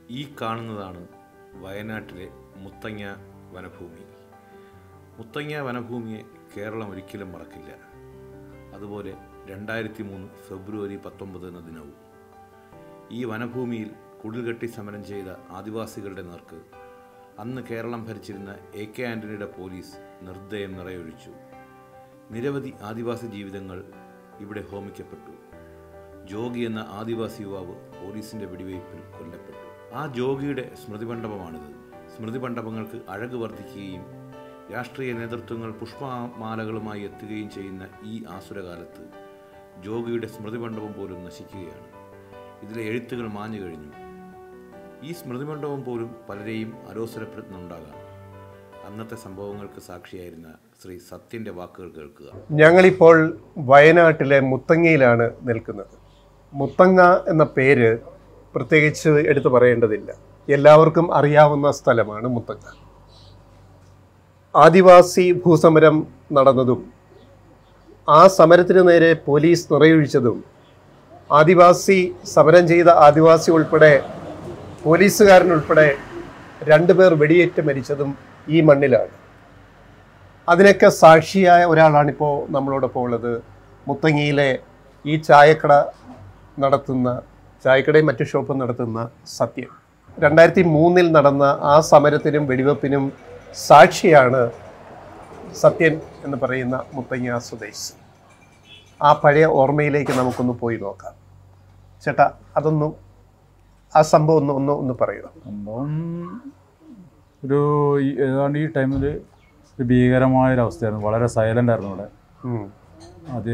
ഈ കാണുന്നതാണ് വയനാട്ടിലെ മുത്തങ്ങ വനഭൂമി മുത്തങ്ങ വനഭൂമിയെ കേരളം ഒരിക്കലും മറക്കില്ല അതുപോലെ രണ്ടായിരത്തി മൂന്ന് ഫെബ്രുവരി പത്തൊമ്പത് എന്ന ദിനവും ഈ വനഭൂമിയിൽ കുടിൽകെട്ടി സമരം ചെയ്ത ആദിവാസികളുടെ നേർക്ക് അന്ന് കേരളം ഭരിച്ചിരുന്ന എ കെ ആൻ്റണിയുടെ പോലീസ് നിർദ്ദയം നിറയൊഴിച്ചു നിരവധി ആദിവാസി ജീവിതങ്ങൾ ഇവിടെ ഹോമിക്കപ്പെട്ടു ജോഗി എന്ന ആദിവാസി യുവാവ് പോലീസിന്റെ വെടിവയ്പിൽ കൊല്ലപ്പെട്ടു ആ ജോഗിയുടെ സ്മൃതിമണ്ഡപമാണിത് സ്മൃതിമണ്ഡപങ്ങൾക്ക് അഴക് വർദ്ധിക്കുകയും രാഷ്ട്രീയ നേതൃത്വങ്ങൾ പുഷ്പമാലകളുമായി എത്തുകയും ചെയ്യുന്ന ഈ ആസുരകാലത്ത് ജോഗിയുടെ സ്മൃതിമണ്ഡപം പോലും നശിക്കുകയാണ് ഇതിലെ എഴുത്തുകൾ മാഞ്ഞു കഴിഞ്ഞു ഈ സ്മൃതിമണ്ഡപം പോലും പലരെയും അലോസരപ്പെടുത്തുന്നുണ്ടാകാം അന്നത്തെ സംഭവങ്ങൾക്ക് സാക്ഷിയായിരുന്ന ശ്രീ സത്യന്റെ വാക്കുകൾ കേൾക്കുക ഞങ്ങളിപ്പോൾ വയനാട്ടിലെ മുത്തങ്ങയിലാണ് നിൽക്കുന്നത് മുത്തങ്ങ എന്ന പേര് പ്രത്യേകിച്ച് എടുത്തു പറയേണ്ടതില്ല എല്ലാവർക്കും അറിയാവുന്ന സ്ഥലമാണ് മുത്തങ്ങ ആദിവാസി ഭൂസമരം നടന്നതും ആ സമരത്തിന് നേരെ പോലീസ് നിറയൊഴിച്ചതും ആദിവാസി സമരം ചെയ്ത ആദിവാസി ഉൾപ്പെടെ പോലീസുകാരനുൾപ്പെടെ രണ്ടുപേർ വെടിയേറ്റ് മരിച്ചതും ഈ മണ്ണിലാണ് അതിനൊക്കെ സാക്ഷിയായ ഒരാളാണിപ്പോൾ നമ്മളോടൊപ്പം ഉള്ളത് മുത്തങ്ങയിലെ ഈ ചായക്കട നടത്തുന്ന ചായക്കടയും മറ്റു ഷോപ്പും നടത്തുന്ന സത്യൻ രണ്ടായിരത്തി മൂന്നിൽ നടന്ന ആ സമരത്തിനും വെടിവെപ്പിനും സാക്ഷിയാണ് സത്യൻ എന്ന് പറയുന്ന മുത്തങ്ങ സ്വദേശി ആ പഴയ ഓർമ്മയിലേക്ക് നമുക്കൊന്ന് പോയി നോക്കാം ചേട്ടാ അതൊന്നും ആ സംഭവം ഒന്ന് ഒന്ന് ഒന്ന് പറയുക സംഭവം ഒരു ഈ- ഏതാണ്ട് ഈ ടൈമിൽ ഒരു ഭീകരമായൊരവസ്ഥയായിരുന്നു വളരെ സൈലൻ്റ് ആയിരുന്നു ഇവിടെ ഉം. അത്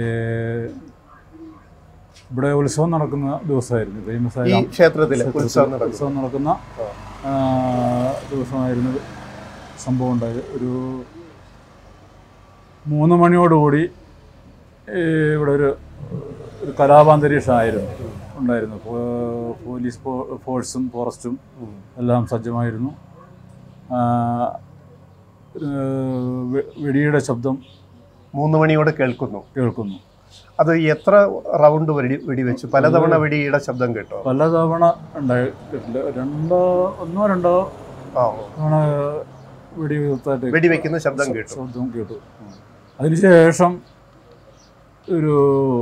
ഇവിടെ ഉത്സവം നടക്കുന്ന ദിവസമായിരുന്നു ഫേമസ് ഈ ആയ ക്ഷേത്രത്തിൽ ഉത്സവം നടക്കും ഉത്സവം നടക്കുന്ന ആ, ദിവസമായിരുന്നു സംഭവം ഉണ്ടായത് ഒരു മൂന്ന് മണിയോടുകൂടി ഈ ഇവിടെ ഒരു ഒരു കലാപാന്തരീക്ഷമായിരുന്നു ഉണ്ടായിരുന്നു പോ- പോലീസ് ഫോ- ഫോഴ്സും ഫോറസ്റ്റും എല്ലാം സജ്ജമായിരുന്നു ആ, ഒരു വെ- വെടിയുടെ ശബ്ദം മൂന്ന് മണിയോട് കേൾക്കുന്നു കേൾക്കുന്നു അത് എത്ര റൗണ്ട് വെടി വെടിവെച്ചു പലതവണ വെടിയുടെ ശബ്ദം കേട്ടോ പലതവണ ഉണ്ടായിട്ടില്ല രണ്ടോ ഒന്നോ രണ്ടോ ആ തവണ വെടിവെത്തായിട്ട് വെടിവെക്കുന്ന ശബ്ദം കേട്ടു ശബ്ദം കേട്ടു അതിനുശേഷം ഒരു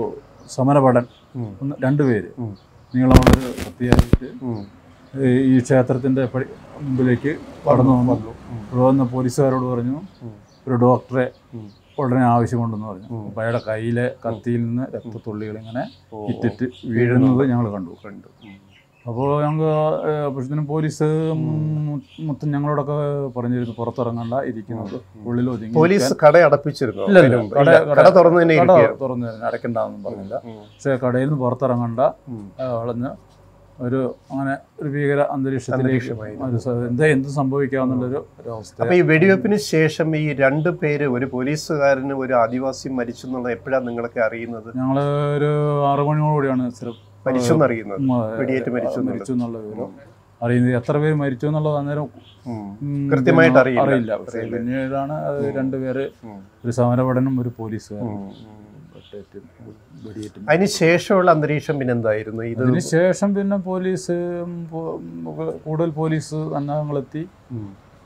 സമരഭടൻ ഉം. ഒന്ന് രണ്ടുപേര് ഉം. നീളമുള്ളൊരു കത്തിയായിട്ട് ഉം. ഈ- ഈ ക്ഷേത്രത്തിന്റെ പടി മുമ്പിലേക്ക് കടന്നു വന്നു വന്നു. ഉം. ഇവിടെ വന്ന പോലീസുകാരോട് പറഞ്ഞു ഉം. ഒരു ഡോക്ടറെ ഉം. ഉടനെ ആവശ്യമുണ്ടെന്ന് പറഞ്ഞു ഉം. അപ്പോൾ അയാളുടെ കയ്യിലെ കത്തിയിൽ നിന്ന് രക്തത്തുള്ളികൾ ഇങ്ങനെ ഓ, ഇറ്റിട്ട് വീഴുന്നത് ഞങ്ങൾ കണ്ടു കണ്ടു ഉം. അപ്പോൾ ഞങ്ങൾ അപ്പോഴത്തേനും പോലീസ് മു- മൊത്തം ഞങ്ങളോടൊക്കെ പറഞ്ഞിരുന്നു പുറത്തിറങ്ങണ്ട ഇരിക്കുന്നത് ഉള്ളിൽ ഒതുങ്ങി പോലീസ് ഇരിക്കാൻ. കട അടപ്പിച്ചിരുന്നു ഇല്ല, ഇല്ല, കട- കട കട- തുറന്നു തന്നെ കട ഇരിക്കുകയാണ്. തുറന്നു തരുന്നു, അടയ്ക്കണ്ടെന്നും പറഞ്ഞില്ല ഉം. പക്ഷേ കടയിൽ നിന്ന് പുറത്തിറങ്ങണ്ട ഉം. ആ, വളഞ്ഞ് ഒരു അങ്ങനെ ഒരു ഭീകര അന്തരീക്ഷത്തിലേക്ക് അന്തരീക്ഷമായിരുന്നു. ഒരു സ- എന്താ എന്ത് സംഭവിക്കാന്നുള്ളൊരു ഒരു അവസ്ഥ അപ്പൊ ഈ വെടിവെപ്പിന് ശേഷം ഈ രണ്ടു പേര് ഒരു പോലീസുകാരന് ഒരു ആദിവാസി മരിച്ചു എന്നുള്ളത് എപ്പോഴാണ് നിങ്ങളൊക്കെ അറിയുന്നത് ഞങ്ങൾ ഒരു ആറു മണിയോടുകൂടിയാണ് സ്ഥിരം മരിച്ചു എന്നറിയുന്നത് ഉം, വെടിയേറ്റ് മരിച്ചു എന്നുള്ളത്. മരിച്ചു എന്നുള്ള വിവരം അറിയുന്നത് എത്ര പേര് മരിച്ചു എന്നുള്ളത് അന്നേരം ഉം. ഉം, കൃത്യമായിട്ട് പിന്നെ അറിയില്ല. അറിയില്ല പക്ഷേ അറിയില്ല. പിന്നീടാണ് അത് രണ്ടുപേര് ഉം. ഒരു സമരപടനും ഒരു പോലീസുകാരനും ഉം. ഉം. വെട്ടേറ്റും വെടിയേറ്റും അതിന് ശേഷമുള്ള അന്തരീക്ഷം പിന്നെ എന്തായിരുന്നു ഇത് അതിനുശേഷം പിന്നെ പോലീസ് ഉം, പോ- ഉം, കൂടുതൽ പോലീസ് അന്നങ്ങളെത്തി ഉം.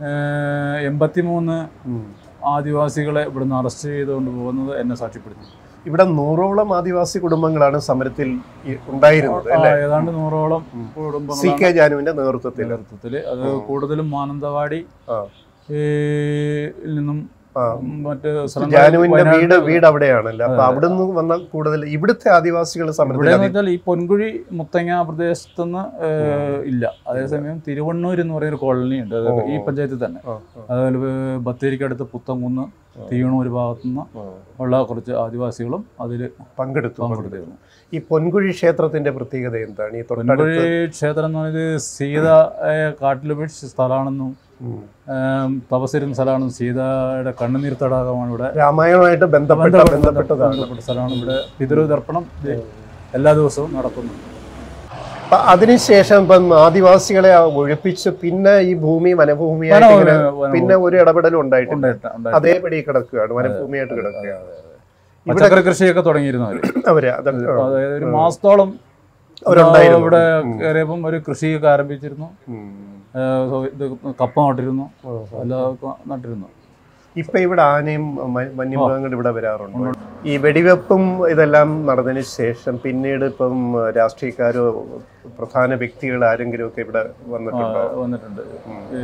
എൺപത്തി മൂന്ന് ഉം. ആദിവാസികളെ ഇവിടുന്ന് അറസ്റ്റ് ചെയ്തുകൊണ്ട് പോകുന്നത് എന്നെ സാക്ഷ്യപ്പെടുത്തി ഇവിടെ നൂറോളം ആദിവാസി കുടുംബങ്ങളാണ് സമരത്തിൽ ഈ ഉണ്ടായിരുന്നത് ആ, അല്ലേ ഏതാണ്ട് നൂറോളം ഉം. സി കുടുംബങ്ങളാണ് കെ ജാനുവിന്റെ നേതൃത്വത്തിൽ നേതൃത്വത്തില് അത് കൂടുതലും മാനന്തവാടി ആ. ഈ, ൽ നിന്നും ആ. മറ്റ് സ്ഥലങ്ങളിൽ ജാനുവിന്റെ വീട് വയനാട് വീട് അവിടെയാണല്ലോ അപ്പൊ അവിടുന്ന് വന്ന കൂടുതൽ ഇവിടുത്തെ ആദിവാസികൾ സമരത്തിൽ ഇവിടെ അതി- വെച്ചാൽ ഈ പൊൻകുഴി മുത്തങ്ങ പ്രദേശത്തുനിന്ന് ഏഹ്, ഇല്ല അതേസമയം തിരുവണ്ണൂർ എന്ന് പറയുന്ന ഒരു കോളനി ഉണ്ട് അത് ഓ, ഈ ഓ. പഞ്ചായത്തിൽ തന്നെ ആ, ആ, അതുപോലെ ബത്തേരിക്കടുത്ത് പുത്തംകുന്ന് തീയണൂർ ഭാഗത്തുനിന്ന് ആ. ഉള്ള കുറച്ച് ആദിവാസികളും അതിൽ പങ്കെടുത്തു പങ്കെടുത്തിരുന്നു ഈ പൊൻകുഴി ക്ഷേത്രത്തിന്റെ പ്രത്യേകത എന്താണ് ഈ പൊൻകുഴി തൊട്ടടുത്ത് ക്ഷേത്രം എന്ന് പറയുന്നത് സീത കാട്ടിലുപേക്ഷിച്ച സ്ഥലമാണെന്നും ഉം. ഏം, തപസ്സിരുന്ന സ്ഥലമാണെന്നും സീതയുടെ കണ്ണുനീർ തടാകമാണ് ഇവിടെ രാമായണമായിട്ട് ബന്ധപ്പെട്ട ബന്ധപ്പെട്ട ബന്ധപ്പെട്ടതാണ് ബന്ധപ്പെട്ട സ്ഥലമാണ് ഇവിടെ പിതൃതർപ്പണം ഇത് എല്ലാ ദിവസവും നടത്തുന്നു അപ്പൊ അതിനുശേഷം ഇപ്പം ആദിവാസികളെ ഒഴിപ്പിച്ച് പിന്നെ ഈ ഭൂമി വനഭൂമിയായിട്ട് വന- ഇങ്ങനെ വന- പിന്നെ ഒരു ഇടപെടലും ഉണ്ടായിട്ടില്ല ഉണ്ടായിട്ട് ഉണ്ടായിട്ട് അതേപടി കിടക്കുകയാണ് വനഭൂമിയായിട്ട് കിടക്കുകയാണ് പച്ചക്കറി കൃഷിയൊക്കെ തുടങ്ങിയിരുന്നു അവര് അവര് അതൊക്കെ അതായത് ഒരു മാസത്തോളം അവരുണ്ടായിരുന്നു. ഇവിടെ ഉം. കയറിയപ്പം ഒരു കൃഷിയൊക്കെ ആരംഭിച്ചിരുന്നു ഉം. ഏഹ് സോ ഇത് കപ്പ നട്ടിരുന്നു ഓ, ഓ. എല്ലാം നട്ടിരുന്നു ഇപ്പൊ ഇവിടെ ആനയും മ- വന്യമൃഗങ്ങൾ ഇവിടെ വരാറുണ്ട് ഈ വെടിവെപ്പും ഇതെല്ലാം നടന്നതിന് ശേഷം പിന്നീട് ഇപ്പം രാഷ്ട്രീയക്കാരോ പ്രധാന വ്യക്തികൾ ആരെങ്കിലും ഒക്കെ ഇവിടെ വന്നിട്ടുണ്ടോ വന്നിട്ടുണ്ട് ഉം. ഈ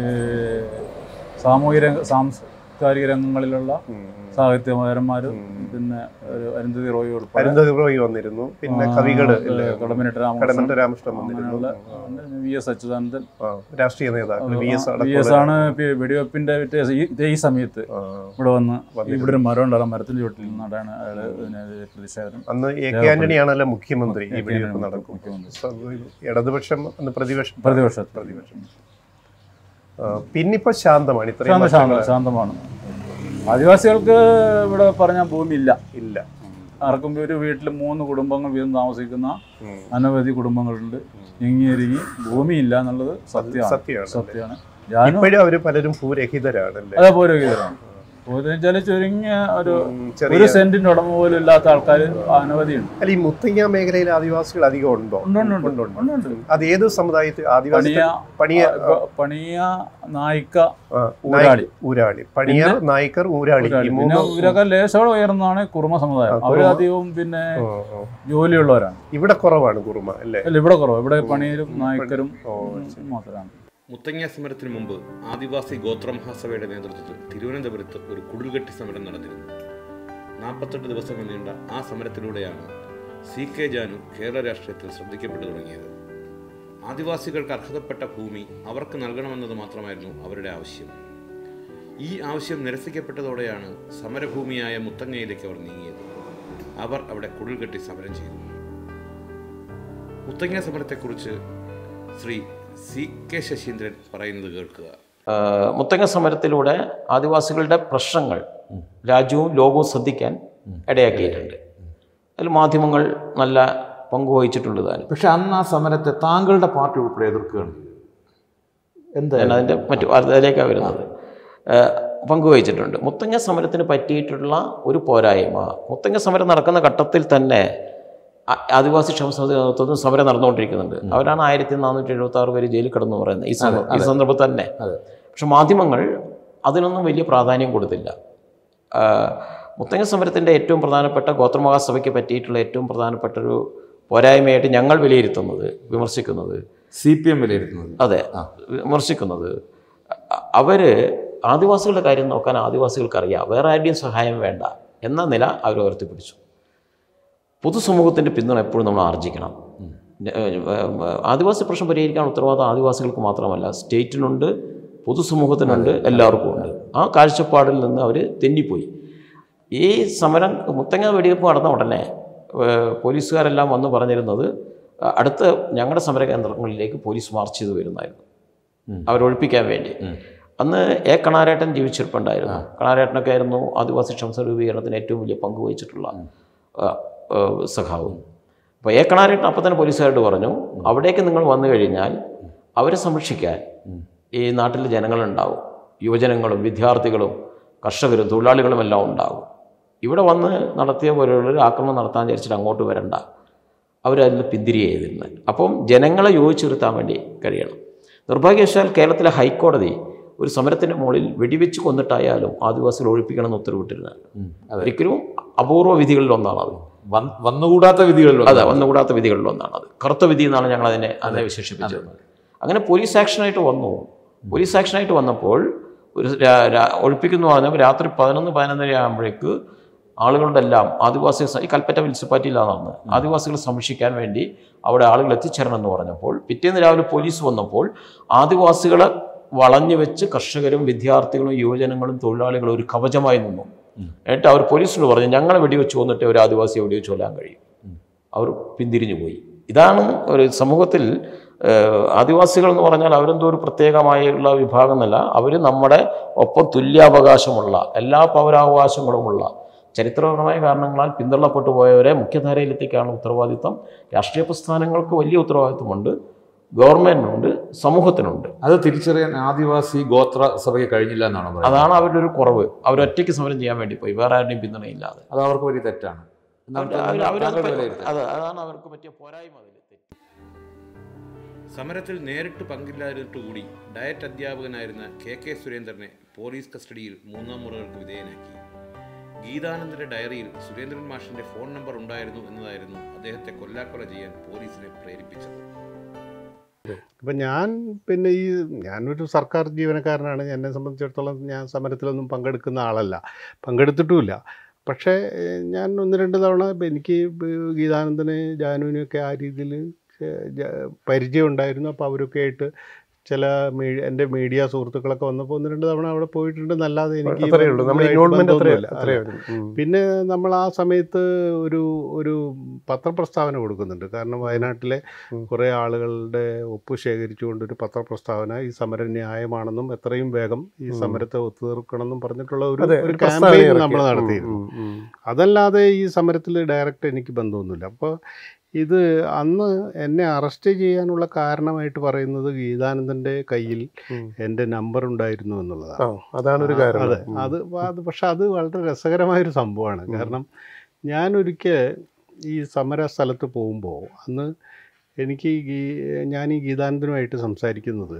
സാമൂഹിക രംഗ സാംസ്കാരിക രംഗങ്ങളിലുള്ള ഉം. സാഹിത്യകാരന്മാരും ഉം. പിന്നെ ഒരു അരുന്ധതി റോയി ഉൾപ്പെടെ അരുന്ധതി റോയ് വന്നിരുന്നു പിന്നെ കവികള് ഇല്ലേ? കടമനിട്ട് രാമകൃഷ്ണൻ കടമറ്റ രാമകൃഷ്ണൻ വന്നിരുന്നു അങ്ങനെയുള്ള വി എസ് അച്യുതാനന്ദൻ ആ, രാഷ്ട്രീയ നേതാക്കൾ വി എസ് വി എസ് ആണ് പി- വെടിവെപ്പിന്റെ പിറ്റേ ദിവസം ഈ- ഇതേ ഈ സമയത്ത് ഇവിടെ വന്ന് ഇവിടെ ഒരു മരം ഉണ്ടാകും മരത്തിന്റെ ചുവട്ടിൽ നിന്നാണ് അയാള് ഇതിനെ പ്രതിഷേധം അന്ന് എ കെ ആന്റണി ആണല്ലോ മുഖ്യമന്ത്രി ഈ എ കെ വെടിവെപ്പ് ആന്റണി നടക്കും മുഖ്യമന്ത്രി. സോ, ഇടതുപക്ഷം അന്ന് പ്രതിപക്ഷം പ്രതിപക്ഷത്ത് പ്രതിപക്ഷം ആ, പിന്നിപ്പോ ശാന്തമാണ് ഇത്രയും ശാന്ത ശാന്ത വർഷങ്ങള് ശാന്തമാണ് ആദിവാസികൾക്ക് ഇവിടെ പറഞ്ഞ ഭൂമി ഇല്ല ഇല്ല ആർക്കും ഒരു വീട്ടിൽ മൂന്ന് കുടുംബങ്ങൾ വീതം താമസിക്കുന്ന ഉം. അനവധി കുടുംബങ്ങളുണ്ട് ഞെങ്ങിയരിങ്ങി ഭൂമിയില്ല എന്നുള്ളത് സത്യമാണ് സത്യമാണ് സത്യമാണ് ഞാനും ഇപ്പോഴും അവര് പലരും ഭൂരഹിതരാണല്ലേ അതേ പുരോഹിതരാണ് പുരോഹിതൻ ചുരുങ്ങിയ ഒരു ഉം, ചെറിയ ഒരു സെന്റിന്റെ ഉടമ പോലും ഇല്ലാത്ത ആൾക്കാർ അനവധിയുണ്ട് അല്ല ഈ മുത്തങ്ങ മേഖലയിൽ ആദിവാസികൾ അധികം ഉണ്ടോ ഉണ്ട്, ഉണ്ട്, ഉണ്ട്. ഉണ്ട്, ഉണ്ട്. ഉണ്ട്, ഉണ്ട്. അത് ഏത് സമുദായത്തിൽ ആദിവാസി പണിയ പണിയ ഇപ്പൊ പണിയ നായിക്ക ആ, ഊരാളി. ഊരാളി പണിയർ നായ്ക്കർ ഊരാളി ഈ ഊരാളി. പിന്നെ മൂന്ന് ഇവരൊക്കെ ലേശോടെ ഉയർന്നതാണ് കുറുമ സമുദായം ആ, അവർ കുറുമ. അധികവും പിന്നെ ഓ, ഓ. ജോലിയുള്ളവരാണ് ഇവിടെ കുറവാണ് കുറുമ അല്ലേ അല്ല ഇവിടെ കുറവ് ഇവിടെ പണിയിലും നായ്ക്കരും ഓ, മാത്രമാണ് മുത്തങ്ങ സമരത്തിന് മുമ്പ് ആദിവാസി ഗോത്രമഹാസഭയുടെ നേതൃത്വത്തിൽ തിരുവനന്തപുരത്ത് ഒരു കുടിൽകെട്ടി സമരം നടന്നിരുന്നു നാൽപ്പത്തെട്ട് ദിവസങ്ങൾ നീണ്ട ആ സമരത്തിലൂടെയാണ് സി കെ ജാനു കേരള രാഷ്ട്രീയത്തിൽ ശ്രദ്ധിക്കപ്പെട്ടു തുടങ്ങിയത് ആദിവാസികൾക്ക് അർഹതപ്പെട്ട ഭൂമി അവർക്ക് നൽകണമെന്നത് മാത്രമായിരുന്നു അവരുടെ ആവശ്യം ഈ ആവശ്യം നിരസിക്കപ്പെട്ടതോടെയാണ് സമരഭൂമിയായ മുത്തങ്ങയിലേക്ക് അവർ നീങ്ങിയത് അവർ അവിടെ കുടിൽകെട്ടി സമരം ചെയ്തു മുത്തങ്ങ സമരത്തെക്കുറിച്ച് ശ്രീ സി കെ ശശീന്ദ്രൻ പറയുന്നത് കേൾക്കുക ആ, മുത്തങ്ങ സമരത്തിലൂടെ ആദിവാസികളുടെ പ്രശ്നങ്ങൾ രാജ്യവും ലോകവും ശ്രദ്ധിക്കാൻ ഇടയാക്കിയിട്ടുണ്ട് അതിൽ മാധ്യമങ്ങൾ നല്ല പങ്കുവഹിച്ചിട്ടുണ്ട് താനും പക്ഷെ അന്ന് ആ സമരത്തെ താങ്കളുടെ പാർട്ടി ഉൾപ്പെടെ എതിർക്കുകയാണ് ചെയ്തത്. എന്താ ഞാൻ അതിൻ്റെ മറ്റു അതിലേക്കാണ് വരുന്നത് ആ, പങ്കുവഹിച്ചിട്ടുണ്ട് മുത്തങ്ങ സമരത്തിന് പറ്റിയിട്ടുള്ള ഒരു പോരായ്മ മുത്തങ്ങ സമരം നടക്കുന്ന ഘട്ടത്തിൽ തന്നെ ആ- ആദിവാസി ക്ഷേമസമിതി നേതൃത്വത്തിൽ സമരം നടന്നുകൊണ്ടിരിക്കുന്നുണ്ട് അവരാണ് ആയിരത്തി നാനൂറ്റി എഴുപത്തി ആറ് പേര് ജയിലിൽ കിടന്നു പറയുന്നത് ഈ സമ- ഈ സന്ദർഭത്തിൽ തന്നെ അതെ. പക്ഷെ മാധ്യമങ്ങൾ അതിനൊന്നും വലിയ പ്രാധാന്യം കൊടുത്തില്ല ആ, മുത്തങ്ങ സമരത്തിൻ്റെ ഏറ്റവും പ്രധാനപ്പെട്ട ഗോത്രമഹാസഭയ്ക്ക് പറ്റിയിട്ടുള്ള ഏറ്റവും പ്രധാനപ്പെട്ട ഒരു പോരായ്മയായിട്ട് ഞങ്ങൾ വിലയിരുത്തുന്നത് വിമർശിക്കുന്നത് സി പി എം വിലയിരുത്തുന്നത് അതെ വിമർശിക്കുന്നത് അ- അവര് ആദിവാസികളുടെ കാര്യം നോക്കാൻ ആദിവാസികൾക്ക് അറിയാം വേറെ ആരുടെയും സഹായം വേണ്ട എന്ന നില അവർ ഉയർത്തിപ്പിടിച്ചു പൊതുസമൂഹത്തിൻ്റെ പിന്തുണ എപ്പോഴും നമ്മൾ ആർജിക്കണം ഏഹ് ഏഹ് ആദിവാസി പ്രശ്നം പരിഹരിക്കാൻ ഉത്തരവാദിത്തം ആദിവാസികൾക്ക് മാത്രമല്ല സ്റ്റേറ്റിനുണ്ട് പൊതുസമൂഹത്തിനുണ്ട് എല്ലാവർക്കും ഉണ്ട് ആ കാഴ്ചപ്പാടിൽ നിന്ന് അവർ തെന്നിപ്പോയി ഈ സമരം മുത്തങ്ങ വെടിവെപ്പ് നടന്ന ഉടനെ ഏഹ് പോലീസുകാരെല്ലാം വന്ന് പറഞ്ഞിരുന്നത് അ- അടുത്ത ഞങ്ങളുടെ സമര കേന്ദ്രങ്ങളിലേക്ക് പോലീസ് മാർച്ച് ചെയ്ത് വരുന്നായിരുന്നു അവരൊഴിപ്പിക്കാൻ വേണ്ടി അന്ന് എ കണാരേട്ടൻ ജീവിച്ചിരിപ്പുണ്ടായിരുന്നു കണാരേട്ടനൊക്കെ ആയിരുന്നു ആദിവാസി ക്ഷംസ രൂപീകരണത്തിന് ഏറ്റവും വലിയ പങ്ക് വഹിച്ചിട്ടുള്ള ആ, ആ, സഖാവ് അപ്പോൾ എ കണാരേട്ടൻ അപ്പം തന്നെ പോലീസുകാരോട് പറഞ്ഞു അവിടേക്ക് നിങ്ങൾ വന്നു കഴിഞ്ഞാൽ അവരെ സംരക്ഷിക്കാൻ ഈ നാട്ടിലെ ജനങ്ങളുണ്ടാവും യുവജനങ്ങളും വിദ്യാർത്ഥികളും കർഷകരും തൊഴിലാളികളും എല്ലാം ഉണ്ടാകും ഇവിടെ വന്ന് നടത്തിയ പോലെയുള്ള ഒരു ആക്രമണം നടത്താൻ വിചാരിച്ചിട്ട് അങ്ങോട്ട് വരണ്ട അവരതിൽ പിന്തിരി ചെയ്തിരുന്നത് അപ്പം ജനങ്ങളെ യോജിച്ചിരുത്താൻ വേണ്ടി കഴിയണം നിർഭാഗ്യവശാൽ കേരളത്തിലെ ഹൈക്കോടതി ഒരു സമരത്തിൻ്റെ മുകളിൽ വെടിവെച്ച് കൊന്നിട്ടായാലും ആദിവാസികൾ ഒഴിപ്പിക്കണമെന്ന് ഉത്തരവിട്ടിരുന്നത് ഒരിക്കലും അപൂർവ വിധികളിൽ ഒന്നാണത് വന്ന് വന്നുകൂടാത്ത വിധികളിൽ അതെ വന്നുകൂടാത്ത വിധികളിൽ ഒന്നാണത് കറുത്ത വിധി എന്നാണ് ഞങ്ങൾ അതിനെ അതിനെ വിശേഷിപ്പിച്ചത് അങ്ങനെ പോലീസ് ആക്ഷനായിട്ട് വന്നു പോലീസ് ആക്ഷനായിട്ട് വന്നപ്പോൾ ഒരു രാ- രാ- ഒഴിപ്പിക്കുന്നു പറഞ്ഞപ്പോൾ രാത്രി പതിനൊന്ന് പതിനൊന്നര ആകുമ്പോഴേക്ക് ആളുകളുടെ എല്ലാം ആദിവാസി സ- ഈ കൽപ്പറ്റ മുനിസിപ്പാലിറ്റിയിലാണ് നടന്നത് ആദിവാസികളെ സംരക്ഷിക്കാൻ വേണ്ടി അവിടെ ആളുകൾ എത്തിച്ചേരണം എന്ന് പറഞ്ഞപ്പോൾ പിറ്റേന്ന് രാവിലെ പോലീസ് വന്നപ്പോൾ ആദിവാസികളെ വളഞ്ഞു വെച്ച് കർഷകരും വിദ്യാർത്ഥികളും യുവജനങ്ങളും തൊഴിലാളികളും ഒരു കവചമായി നിന്നു എന്നിട്ട് അവർ പോലീസിനോട് പറഞ്ഞു ഞങ്ങളെ വെടിവെച്ച് കൊന്നിട്ട് ഒരു ആദിവാസിയെ വെടിവെച്ച് കൊല്ലാൻ കഴിയും അവർ പിന്തിരിഞ്ഞു പോയി ഇതാണ് ഒരു സമൂഹത്തിൽ ഏഹ്, ആദിവാസികൾ എന്ന് പറഞ്ഞാൽ അവരെന്തോ ഒരു പ്രത്യേകമായുള്ള വിഭാഗം എന്നല്ല അവർ നമ്മുടെ ഒപ്പം തുല്യാവകാശമുള്ള എല്ലാ പൗരാവകാശങ്ങളുമുള്ള ചരിത്രപരമായ കാരണങ്ങളാൽ പിന്തള്ളപ്പെട്ടു പോയവരെ മുഖ്യധാരയിലെത്തിക്കാനുള്ള ഉത്തരവാദിത്തം രാഷ്ട്രീയ പ്രസ്ഥാനങ്ങൾക്ക് വലിയ ഉത്തരവാദിത്തമുണ്ട് ഗവൺമെൻറ്റിനുണ്ട് സമൂഹത്തിനുണ്ട് അത് തിരിച്ചറിയാൻ ആദിവാസി ഗോത്ര സഭയ്ക്ക് കഴിഞ്ഞില്ല എന്നാണ് പറയുന്നത് അതാണ് അവരുടെ ഒരു കുറവ് അവരൊറ്റയ്ക്ക് സമരം ചെയ്യാൻ വേണ്ടി പോയി വേറെ ആരുടെയും പിന്തുണയില്ലാതെ അത് അവർക്ക് വലിയ തെറ്റാണ് എന്നാണ് അവര് അവര് അവരത് താങ്കളുടെ പ- വിലയിരുത്തൽ. അത് അതാണ് അവർക്ക് പറ്റിയ പോരായ്മ അതിൽ തെറ്റ് സമരത്തിൽ നേരിട്ട് പങ്കില്ലാതിട്ടുകൂടി ഡയറ്റ് അധ്യാപകനായിരുന്ന കെ കെ സുരേന്ദ്രനെ പോലീസ് കസ്റ്റഡിയിൽ മൂന്നാം മുറകൾക്ക് വിധേയനാക്കി ഗീതാനന്ദന്റെ ഡയറിയിൽ സുരേന്ദ്രൻ മാഷിന്റെ ഫോൺ നമ്പർ ഉണ്ടായിരുന്നു എന്നതായിരുന്നു അദ്ദേഹത്തെ കൊല്ലാക്കൊല ചെയ്യാൻ പോലീസിനെ പ്രേരിപ്പിച്ചത് അപ്പം ഞാൻ പിന്നെ ഈ ഞാനൊരു സർക്കാർ ജീവനക്കാരനാണ് എന്നെ സംബന്ധിച്ചിടത്തോളം ഞാൻ സമരത്തിലൊന്നും പങ്കെടുക്കുന്ന ആളല്ല പങ്കെടുത്തിട്ടുമില്ല പക്ഷേ ഏഹ്, ഞാൻ ഒന്ന് രണ്ട് തവണ ഇപ്പം എനിക്ക് ഗീതാനന്ദന് ജാനുവിനൊക്കെ ആ രീതിയിൽ പരിചയം ഉണ്ടായിരുന്നു അപ്പോൾ അവരൊക്കെ ആയിട്ട് ചില മീ എൻ്റെ മീഡിയ സുഹൃത്തുക്കളൊക്കെ വന്നപ്പോൾ ഒന്ന് രണ്ട് തവണ അവിടെ പോയിട്ടുണ്ട് നല്ലാതെ എനിക്ക് അത്രയേ ഉള്ളൂ നമ്മുടെ ഇവരുമായിട്ട് ഇൻവോൾവ്മെന്റ് അത്രയേ ബന്ധമൊന്നുമില്ല. അത്രയേ ഉള്ളൂ ഉം. പിന്നെ നമ്മൾ ആ സമയത്ത് ഒരു ഒരു പത്രപ്രസ്താവന കൊടുക്കുന്നുണ്ട് കാരണം വയനാട്ടിലെ ഉം. കുറേ ആളുകളുടെ ഒപ്പ് ശേഖരിച്ചുകൊണ്ട് ഒരു പത്രപ്രസ്താവന ഈ സമരം ന്യായമാണെന്നും എത്രയും വേഗം ഈ ഉം. സമരത്തെ ഒത്തുതീർക്കണമെന്നും പറഞ്ഞിട്ടുള്ള ഒരു അതെ ഒരു ഒരു പ്രസ്താവന ക്യാമ്പയിൻ ഇറക്കി. നമ്മൾ ഉം, നടത്തിയിരുന്നു ഉം, ഉം. അതല്ലാതെ ഈ സമരത്തിൽ ഡയറക്റ്റ് എനിക്ക് ബന്ധമൊന്നുമില്ല അപ്പോൾ ഇത് അന്ന് എന്നെ അറസ്റ്റ് ചെയ്യാനുള്ള കാരണമായിട്ട് പറയുന്നത് ഗീതാനന്ദൻ്റെ കയ്യിൽ ഉം. എൻ്റെ നമ്പർ ഉണ്ടായിരുന്നു ആ എന്നുള്ളതാണ് അതാണ് ഒരു കാരണം അതെ ഉം. അത് അത് പക്ഷെ അത് വളരെ രസകരമായൊരു സംഭവമാണ് കാരണം ഞാനൊരിക്കൽ ഈ സമര സ്ഥലത്ത് പോകുമ്പോൾ അന്ന് എനിക്ക് ഈ ഗീ- ഞാൻ ഈ ഗീതാനന്ദനുമായിട്ട് സംസാരിക്കുന്നത്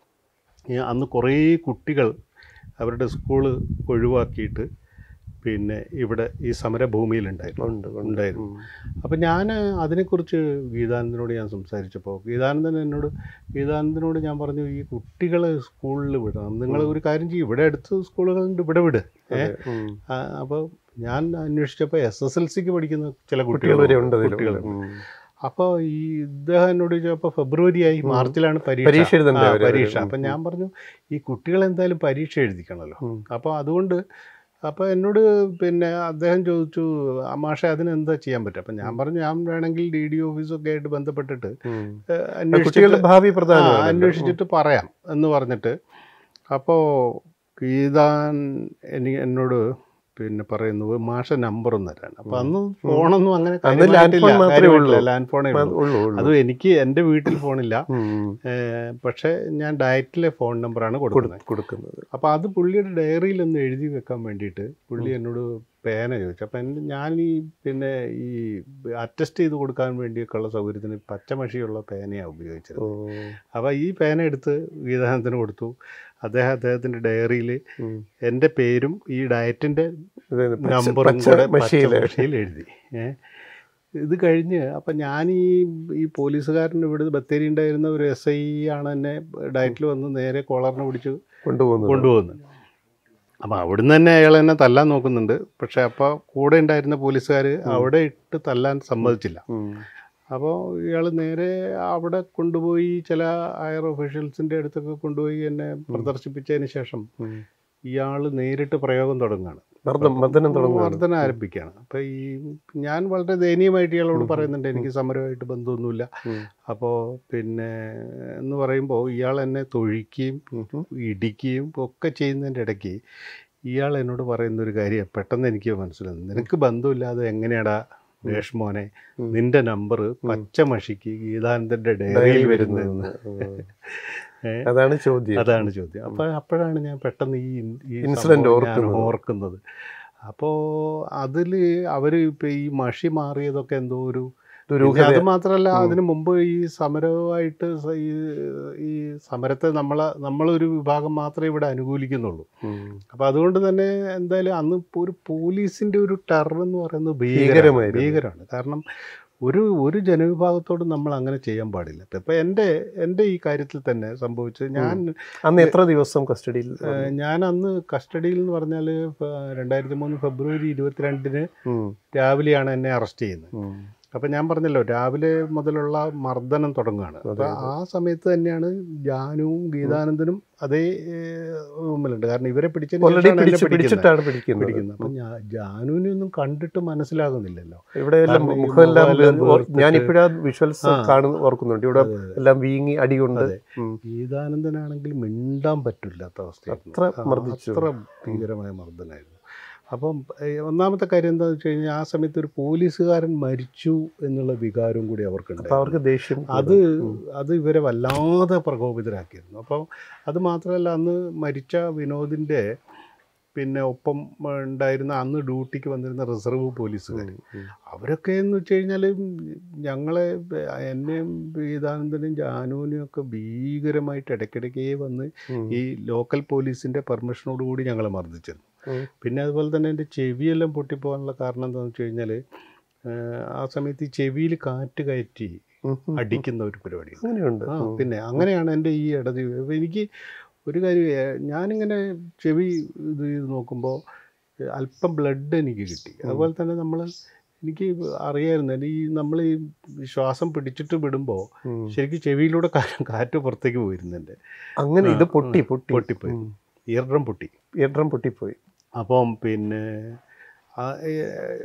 ഈ അന്ന് കുറേ കുട്ടികൾ അവരുടെ സ്കൂള് ഒഴിവാക്കിയിട്ട് പിന്നെ ഇവിടെ ഈ സമരഭൂമിയിലുണ്ടായിരുന്നു ഉണ്ട് ഉണ്ട്. ഉണ്ടായിരുന്നു ഉം. അപ്പം ഞാൻ അതിനെക്കുറിച്ച് ഗീതാനന്ദനോട് ഞാൻ സംസാരിച്ചപ്പോൾ ഗീതാനന്ദൻ എന്നോട് ഗീതാനന്ദനോട് ഞാൻ പറഞ്ഞു ഈ കുട്ടികളെ സ്കൂളിൽ വിടണം നിങ്ങൾ ഒരു കാര്യം ചെയ്യും ഇവിടെ അടുത്ത് സ്കൂളുകളുണ്ട് ഇവിടെ വിട് ഏ അതെ. ഉം. അപ്പോൾ ഞാൻ അന്വേഷിച്ചപ്പോൾ എസ് എസ് എൽ സിക്ക് പഠിക്കുന്ന ചില കുട്ടികൾ കുട്ടികൾ വരെ ഉണ്ട് അതിൽ കുട്ടികളുണ്ട് ഉം. അപ്പോൾ ഈ ഇദ്ദേഹം എന്നോട് ചോദിച്ചപ്പോൾ ഫെബ്രുവരി ആയി ഉം. മാർച്ചിലാണ് പരീക്ഷ പരീക്ഷ എഴുതണ്ടേ ആ, അവര്? പരീക്ഷ ഉം, അപ്പം ഉം. ഞാൻ പറഞ്ഞു ഈ കുട്ടികൾ എന്തായാലും പരീക്ഷ എഴുതിക്കണമല്ലോ ഉം. അപ്പോൾ അതുകൊണ്ട് അപ്പോൾ എന്നോട് പിന്നെ അദ്ദേഹം ചോദിച്ചു മാഷെ അതിന് എന്താ ചെയ്യാൻ പറ്റും അപ്പം ഞാൻ പറഞ്ഞു ഞാൻ വേണമെങ്കിൽ ഡി ഡി ഓഫീസൊക്കെ ആയിട്ട് ബന്ധപ്പെട്ടിട്ട് ഉം. ഏഹ്, ആ, അന്വേഷിച്ചിട്ട് കുട്ടികളുടെ ഭാവി ആ, പ്രധാനമാണ് അന്വേഷിച്ചിട്ട് പറയാം എന്ന് പറഞ്ഞിട്ട് അപ്പോൾ ഗീതാൻ എനി എന്നോട് പിന്നെ പറയുന്നു മാഷ നമ്പർ ഒന്ന് തരാൻ അപ്പോൾ അന്ന് ഫോണൊന്നും അങ്ങനെ അന്ന് ലാൻഡ് ഫോൺ മാത്രമേ ഉള്ളൂ. ലാൻഡ് ഫോണേ ഉള്ളൂ ഉള്ളൂ ഉള്ളൂ അതും എനിക്ക് എൻ്റെ വീട്ടിൽ ഫോണില്ല ഉം. ഏഹ്, പക്ഷേ ഞാൻ ഡയറ്റിലെ ഫോൺ നമ്പറാണ് കൊടുക്കുന്നത് കൊടു- കൊടുക്കുന്നത് അപ്പോൾ അത് പുള്ളിയുടെ ഡയറിയിൽ ഒന്ന് എഴുതി വെക്കാൻ വേണ്ടിയിട്ട് പുള്ളി എന്നോട് പേന ചോദിച്ചു അപ്പം എൻ്റെ ഞാൻ ഈ പിന്നെ ഈ അറ്റസ്റ്റ് ചെയ്ത് കൊടുക്കാൻ വേണ്ടിയൊക്കെയുള്ള സൗകര്യത്തിന് പച്ചമഷിയുള്ള പേനയാണ് ഉപയോഗിച്ചത് ഓ. അപ്പോൾ ഈ പേന എടുത്ത് ഗീതാനന്ദന് കൊടുത്തു അദ്ദേഹം അദ്ദേഹത്തിൻ്റെ ഡയറിയിൽ ഉം. എൻ്റെ പേരും ഈ ഡയറ്റിൻ്റെ ഇത് പച്ച- നമ്പറും പച്ച കൂടെ മഷിയില്. പച്ചമഷിയിൽ എഴുതി ഏ ഇത് കഴിഞ്ഞ് അപ്പം ഞാൻ ഈ ഈ പോലീസുകാരൻ ഇവിടെ ബത്തേരി ഉണ്ടായിരുന്ന ഒരു എസ് ഐ ആണ് എന്നെ ഡയറ്റിൽ വന്ന് നേരെ കോളറിനെ പിടിച്ച് കൊണ്ടുപോകുന്നത് കൊണ്ടുപോകുന്നത് അപ്പം അവിടുന്ന് തന്നെ അയാൾ എന്നെ തല്ലാൻ നോക്കുന്നുണ്ട് പക്ഷെ അപ്പോൾ കൂടെ ഉണ്ടായിരുന്ന പോലീസുകാർ അവിടെ ഇട്ട് തല്ലാൻ സമ്മതിച്ചില്ല ഉം. അപ്പോൾ ഇയാൾ നേരെ അവിടെ കൊണ്ടുപോയി ചില ഹയർ ഒഫീഷ്യൽസിൻ്റെ അടുത്തൊക്കെ കൊണ്ടുപോയി എന്നെ പ്രദർശിപ്പിച്ചതിന് ശേഷം ഉം. ഇയാൾ നേരിട്ട് പ്രയോഗം തുടങ്ങുകയാണ് മർദ്ദം മർദ്ദനം തുടങ്ങുന്നു മർദ്ദനം ആരംഭിക്കുകയാണ് അപ്പോൾ ഈ ഞാൻ വളരെ ദയനീയമായിട്ട് ഇയാളോട് പറയുന്നുണ്ട് എനിക്ക് സമരമായിട്ട് ബന്ധമൊന്നുമില്ല ഉം. അപ്പോൾ പിന്നെ എന്ന് പറയുമ്പോൾ ഇയാൾ എന്നെ തൊഴിക്കുകയും ഉം. ഇടിക്കുകയും ഒക്കെ ചെയ്യുന്നതിൻ്റെ ഇടയ്ക്ക് ഇയാൾ എന്നോട് പറയുന്ന ഒരു കാര്യം പെട്ടെന്ന് എനിക്ക് മനസ്സിലായി നിനക്ക് ബന്ധമില്ലാതെ എങ്ങനെയാടാ രേഷ് മോനെ ഉം. നിന്റെ നമ്പർ പച്ചമഷിക്ക് ഗീതാനന്ദന്റെ ഡയറിയിൽ ഡയറി വരുന്നതെന്ന് വരുന്നത് ഏ? അതാണ് ചോദ്യം അതാണ് ചോദ്യം അപ്പോൾ അപ്പോഴാണ് ഞാൻ പെട്ടെന്ന് ഈ ഈ Incident സംഭവം ഞാൻ ഓർക്കുന്നത്. ഓർക്കുന്നത് അപ്പോൾ അതിൽ അവർ ഇപ്പം ഈ മഷി മാറിയതൊക്കെ എന്തോ ഒരു പിന്നെ ദുരൂഹത അത് മാത്രമല്ല ഉം. അതിനു മുമ്പ് ഈ സമരവുമായിട്ട് സ- ഈ ഈ സമരത്തെ നമ്മളെ നമ്മളൊരു വിഭാഗം മാത്രമേ ഇവിടെ അനുകൂലിക്കുന്നുള്ളൂ ഉം. അപ്പോൾ അതുകൊണ്ട് തന്നെ എന്തായാലും അന്ന് ഇപ്പൊ ഒരു പോലീസിന്റെ ഒരു ടെറർ എന്ന് പറയുന്നത് ഭീകരമാണ് ഭീകരമായിരുന്നു. ഭീകരമാണ് കാരണം ഒരു ഒരു ജനവിഭാഗത്തോട് നമ്മൾ അങ്ങനെ ചെയ്യാൻ പാടില്ല ഇപ്പം എൻ്റെ എൻ്റെ ഈ കാര്യത്തിൽ തന്നെ സംഭവിച്ചത് ഞാൻ അന്ന് എത്ര ദിവസം കസ്റ്റഡിയിൽ ഏഹ്, ഞാൻ അന്ന് കസ്റ്റഡിയിൽ എന്ന് പറഞ്ഞാൽ രണ്ടായിരത്തി മൂന്ന് ഫെബ്രുവരി ഇരുപത്തിരണ്ടിന് ഉം. രാവിലെയാണ് എന്നെ അറസ്റ്റ് ചെയ്യുന്നത് ഉം. അപ്പം ഞാൻ പറഞ്ഞല്ലോ രാവിലെ മുതലുള്ള മർദ്ദനം തുടങ്ങുകയാണ് അപ്പം ആ സമയത്ത് തന്നെയാണ് ജാനുവും ഗീതാനന്ദനും അതേ ഏഹ്, റൂമിലുണ്ട് കാരണം ഇവരെ പിടിച്ചതിന് ഓൾറെഡി ശേഷമാണ് എന്നെ പിടിച്ച് പിടിക്കുന്നത്. പിടിച്ചിട്ടാണ് പിടിക്കുന്നത് പിടിക്കുന്നത് അപ്പം ഞാൻ ജാനുവിനെ ഒന്നും കണ്ടിട്ട് മനസ്സിലാകുന്നില്ലല്ലോ ഇവിടെ എല്ലാം കാരണം ഈ മുഖമെല്ലാം മുഖമെല്ലാം ഓർ- വീർത്തിട്ട് ഞാനിപ്പോഴാ വിഷ്വൽസ് ആ. കാണുന്നു ഓർക്കുന്നുണ്ട് ഇവിടെ അതെ, അതെ. എല്ലാം വീങ്ങി അടികൊണ്ട് അതെ. ഉം. ഗീതാനന്ദനാണെങ്കിൽ മിണ്ടാൻ പറ്റില്ലാത്ത അവസ്ഥയായിരുന്നു അത്ര ആ, മർദ്ദിച്ചു. അത്ര ഭീകരമായ മർദ്ദനായിരുന്നു അപ്പം ഏഹ്, ഒന്നാമത്തെ കാര്യം എന്താണെന്ന് വെച്ച് കഴിഞ്ഞാൽ ആ സമയത്ത് ഒരു പോലീസുകാരൻ മരിച്ചു എന്നുള്ള വികാരവും കൂടി അപ്പൊ അവർക്കുണ്ട് അവർക്ക് ദേഷ്യം അത് കൂടും. ഉം. അത് ഇവരെ വല്ലാതെ പ്രകോപിതരാക്കിയിരുന്നു അപ്പോൾ അത് മാത്രമല്ല അന്ന് മരിച്ച വിനോദിൻ്റെ പിന്നെ ഒപ്പം ഉണ്ടായിരുന്ന അന്ന് ഡ്യൂട്ടിക്ക് വന്നിരുന്ന റിസർവ് പോലീസുകാർ അവരൊക്കെ എന്ന് വെച്ച് കഴിഞ്ഞാൽ ഞങ്ങളെ എന്നെയും വേദാനന്ദനും ജാനുവിനെയും ഒക്കെ ഭീകരമായിട്ട് ഇടയ്ക്കിടയ്ക്കേ വന്ന് ഈ ലോക്കൽ പോലീസിൻ്റെ പെർമിഷനോട് കൂടി ഞങ്ങളെ മർദ്ദിച്ചിരുന്നു ഉം. പിന്നെ അതുപോലെ തന്നെ എൻ്റെ ചെവിയെല്ലാം പൊട്ടിപ്പോകാനുള്ള കാരണം എന്താണെന്ന് വെച്ച് കഴിഞ്ഞാൽ ആ സമയത്ത് ഈ ചെവിയിൽ കാറ്റ് കയറ്റി അടിക്കുന്ന ഒരു പരിപാടി അങ്ങനെയുണ്ട് ആ പിന്നെ അങ്ങനെയാണ് എൻ്റെ ഈ ഇടതി അപ്പോൾ എനിക്ക് ഒരു കാര്യം ഏ, ഞാനിങ്ങനെ ചെവി ഇത് ചെയ്ത് നോക്കുമ്പോൾ അല്പം ബ്ലഡ് എനിക്ക് കിട്ടി അതുപോലെ തന്നെ നമ്മൾ എനിക്ക് അറിയായിരുന്നു എൻ്റെ ഈ നമ്മൾ ഈ ശ്വാസം പിടിച്ചിട്ട് വിടുമ്പോൾ ഉം. ശരിക്കും ചെവിയിലൂടെ കാ- കാറ്റ് പുറത്തേക്ക് പോയിരുന്നു എൻ്റെ അങ്ങനെ ഇത് പൊട്ടി പൊട്ടി പൊട്ടിപ്പോയി ഇയർ ഡ്രം പൊട്ടി ഇയർഡ്രം പൊട്ടിപ്പോയി അപ്പം പിന്നെ ആ, ഏ,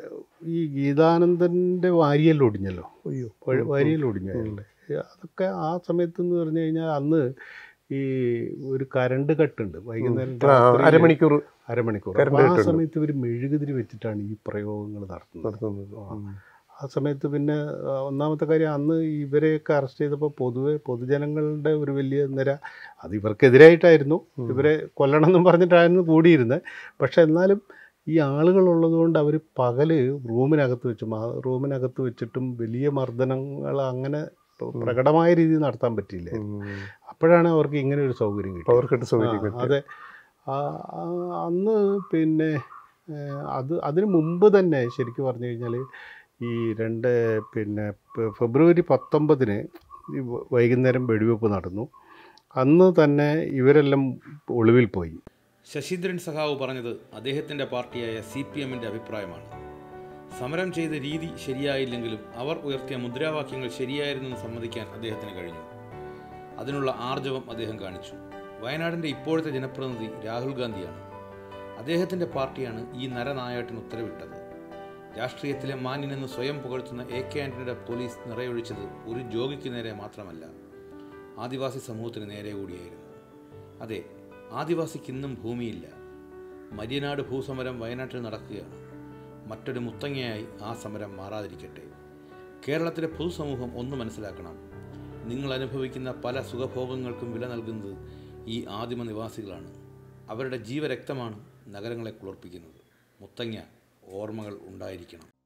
ഈ ഗീതാനന്ദൻ്റെ വാരിയെല്ലാം ഒടിഞ്ഞല്ലോ അയ്യോ വഴി- വാരിയെല്ലാം ഒടിഞ്ഞു അയാളുടെ അതൊക്കെ ആ സമയത്ത് എന്ന് പറഞ്ഞു കഴിഞ്ഞാൽ അന്ന് ഈ ഒരു കരണ്ട് കട്ടുണ്ട് വൈകുന്നേരം ആ, രാത്രിയില് അരമണിക്കൂർ അരമണിക്കൂർ കരണ്ട് അപ്പോൾ ആ കട്ടുണ്ട്. സമയത്ത് ഇവർ മെഴുകുതിരി വെച്ചിട്ടാണ് ഈ പ്രയോഗങ്ങൾ നടത്തുന്നത് നടത്തുന്നത് ആ. ആ സമയത്ത് പിന്നെ ആ, ഒന്നാമത്തെ കാര്യം അന്ന് ഇവരെയൊക്കെ അറസ്റ്റ് ചെയ്തപ്പോൾ പൊതുവെ പൊതുജനങ്ങളുടെ ഒരു വലിയ നിര അത് ഇവർക്കെതിരായിട്ടായിരുന്നു ഇവരെ കൊല്ലണം എന്നും പറഞ്ഞിട്ടായിരുന്നു കൂടിയിരുന്നത് പക്ഷെ എന്നാലും ഈ ആളുകളുള്ളത് കൊണ്ട് അവർ പകല് റൂമിനകത്ത് വെച്ചും ആ റൂമിനകത്ത് വെച്ചിട്ടും വലിയ മർദ്ദനങ്ങൾ അങ്ങനെ പ്രകടമായ രീതിയിൽ നടത്താൻ പറ്റിയില്ല അപ്പോഴാണ് അവർക്ക് ഇങ്ങനെ ഒരു സൗകര്യം കിട്ടിയത് പവർ കട്ട് സൗകര്യം ആ, കിട്ടി. അതെ ആ, ആ, അന്ന് പിന്നെ ഏഹ്, അത് അതിന് മുമ്പ് തന്നെ ശരിക്കും പറഞ്ഞു കഴിഞ്ഞാൽ ഈ രണ്ട് പിന്നെ ഫെ- ഫെബ്രുവരി പത്തൊമ്പതിന് ഈ വ- വൈകുന്നേരം വെടിവെപ്പ് നടന്നു അന്ന് തന്നെ ഇവരെല്ലാം ഒളിവിൽ പോയി ശശീന്ദ്രൻ സഖാവ് പറഞ്ഞത് അദ്ദേഹത്തിൻ്റെ പാർട്ടിയായ സി പി എമ്മിൻ്റെ അഭിപ്രായമാണ് സമരം ചെയ്ത രീതി ശരിയായില്ലെങ്കിലും അവർ ഉയർത്തിയ മുദ്രാവാക്യങ്ങൾ ശരിയായിരുന്നെന്ന് സമ്മതിക്കാൻ അദ്ദേഹത്തിന് കഴിഞ്ഞു അതിനുള്ള ആർജവം അദ്ദേഹം കാണിച്ചു വയനാടിൻ്റെ ഇപ്പോഴത്തെ ജനപ്രതിനിധി രാഹുൽ ഗാന്ധിയാണ് അദ്ദേഹത്തിൻ്റെ പാർട്ടിയാണ് ഈ നരനായാട്ടിന് ഉത്തരവിട്ടത് രാഷ്ട്രീയത്തിലെ മാന്യനെന്ന് സ്വയം പുകഴ്ത്തുന്ന എ കെ ആന്റണിയുടെ പോലീസ് നിറയൊഴിച്ചത് ഒരു ജോഗിക്ക് നേരെ മാത്രമല്ല ആദിവാസി സമൂഹത്തിന് നേരെ കൂടിയായിരുന്നു അതെ ആദിവാസിക്ക് ഇന്നും ഭൂമിയില്ല മര്യനാട് ഭൂസമരം വയനാട്ടിൽ നടക്കുകയാണ് മറ്റൊരു മുത്തങ്ങയായി ആ സമരം മാറാതിരിക്കട്ടെ കേരളത്തിലെ പൊതുസമൂഹം ഒന്ന് മനസ്സിലാക്കണം നിങ്ങൾ അനുഭവിക്കുന്ന പല സുഖഭോഗങ്ങൾക്കും വില നൽകുന്നത് ഈ ആദിമ നിവാസികളാണ് അവരുടെ ജീവരക്തമാണ് നഗരങ്ങളെ കുളിർപ്പിക്കുന്നത് മുത്തങ്ങ ഓർമ്മകൾ ഉണ്ടായിരിക്കണം